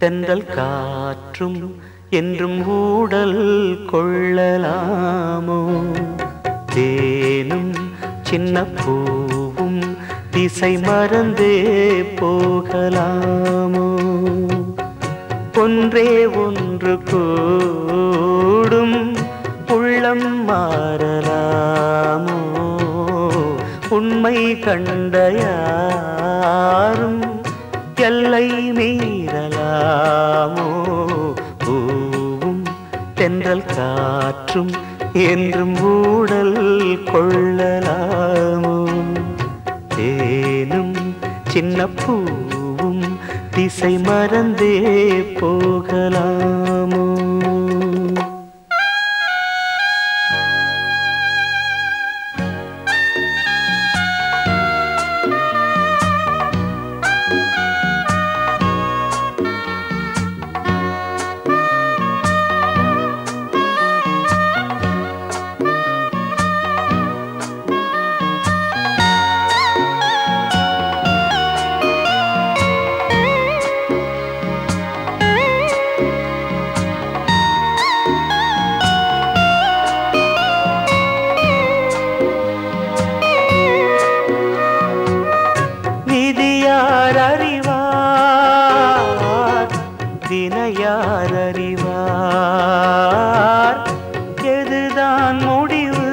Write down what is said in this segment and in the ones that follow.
தென்றல் காற்றும் என்றும் ஊடல் கொள்ளலாமோ தேனும் சின்ன பூவும் திசை மறந்தே போகலாமோ ஒன்றே ஒன்று கூடும் உள்ளம் மாறலாமோ உண்மை கண்ட யாரும் எல்லை மீறலாமோ பூவும் தென்றல் காற்றும் என்றும் ஊடல் கொள்ளலாமோ தேனும் சின்ன பூவும் திசை மறந்தே போகலாமோ விதியார் அறிவார் வினையார் அறிவார் எதுதான் முடிவு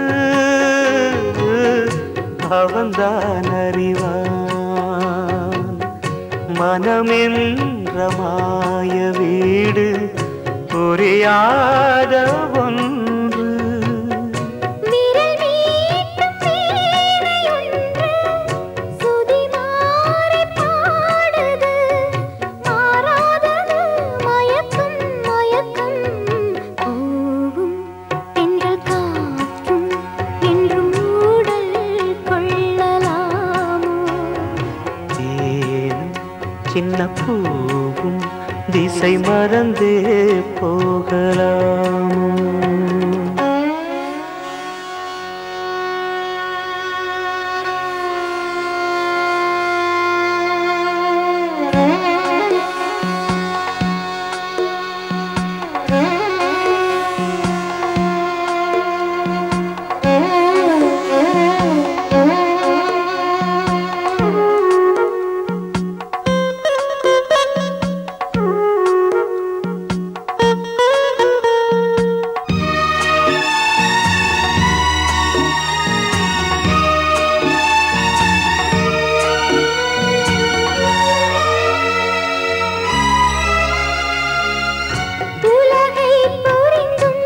அவன்தான் அறிவான் மனமென்ற மாய வீடு புரியாத ஒன்று விரல் மீட்டும் வீணையொன்று சுதிமாறி பாடுது மாறாதது மயக்கம் மயக்கம் பூவும் தென்றல் காற்றும் என்றும் ஊடல் கொள்ளலாமோ தேனும் சின்ன பூவும் திசை மறந்தே போகலாமோ உலகை புரிந்தும்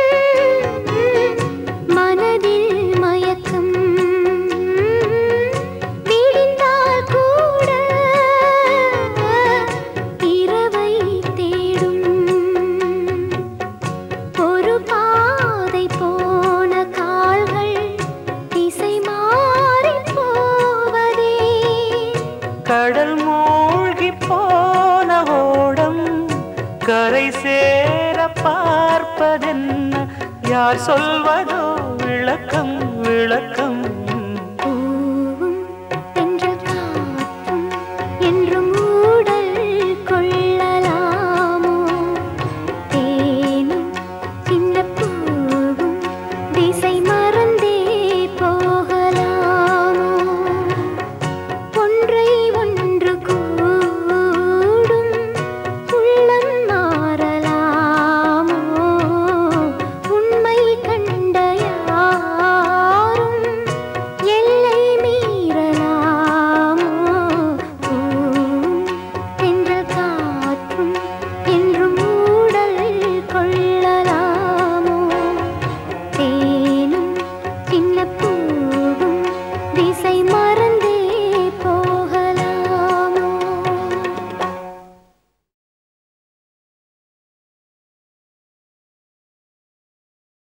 மனதில் மயக்கம் விடிந்தால் கூட இரவை தேடும் ஒரு பாதை போன கால்கள் திசை மாறி போவதே கடல் மூழ்கி போன ஓடம் கரை சேர பார்ப்பதென்ன யார் சொல்வதோ விளக்கம் விளக்கம்